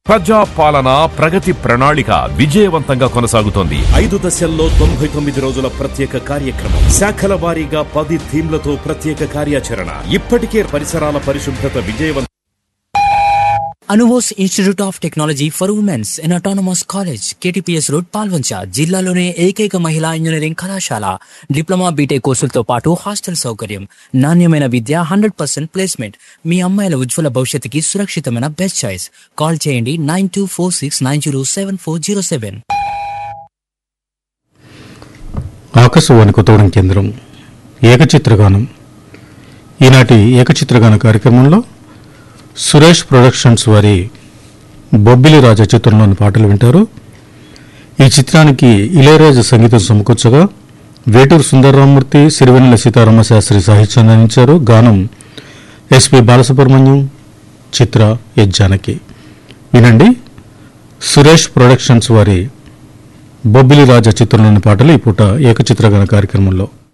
ప్రజా పాలన ప్రగతి ప్రణాళిక విజయవంతంగా కొనసాగుతోంది ఐదు దశల్లో తొంభై తొమ్మిది రోజుల ప్రత్యేక కార్యక్రమం శాఖల వారీగా పది థీమ్లతో ప్రత్యేక కార్యాచరణ ఇప్పటికే పరిసరాల పరిశుభ్రత విజయవంతం అనువోస్ institute of technology for womens in autonomous college KTPS road Palvancha జిల్లాలోనే ఏకైక మహిళా ఇంజనీరింగ్ కళాశాల డిప్లొమా బీటెక్ కోర్సులతో పాటు హాస్టల్ సౌకర్యం నాణ్యమైన విద్య హండ్రెడ్ పర్సెంట్ ప్లేస్మెంట్ మీ అమ్మాయిల ఉజ్వల భవిష్యత్తుకి సురక్షితమైన బెస్ట్ చాయిస్ కాల్ చేయండి nine two four six nine zero seven four zero seven Akashvani Kothagudem కేంద్రం ఏకచిత్రగానం ఈనాటి ఏకచిత్రగాన కార్యక్రమంలో సురేష్ ప్రొడక్షన్స్ వారి బొబ్బిలి రాజా చిత్రంలోని పాటలు వింటారు ఈ చిత్రానికి ఇళయరాజా సంగీతం సమకూర్చగా వేటూరు సుందరరామూర్తి సిరివెన్నెల సీతారామ శాస్త్రి సాహిత్యాన్ని అందించారు గానం ఎస్పి బాలసుబ్రహ్మణ్యం చిత్ర ఎస్ జానకి వినండి సురేష్ ప్రొడక్షన్స్ వారి బొబ్బిలి రాజా చిత్రంలోని పాటలు ఈ పూట ఏకచిత్రగాన కార్యక్రమంలో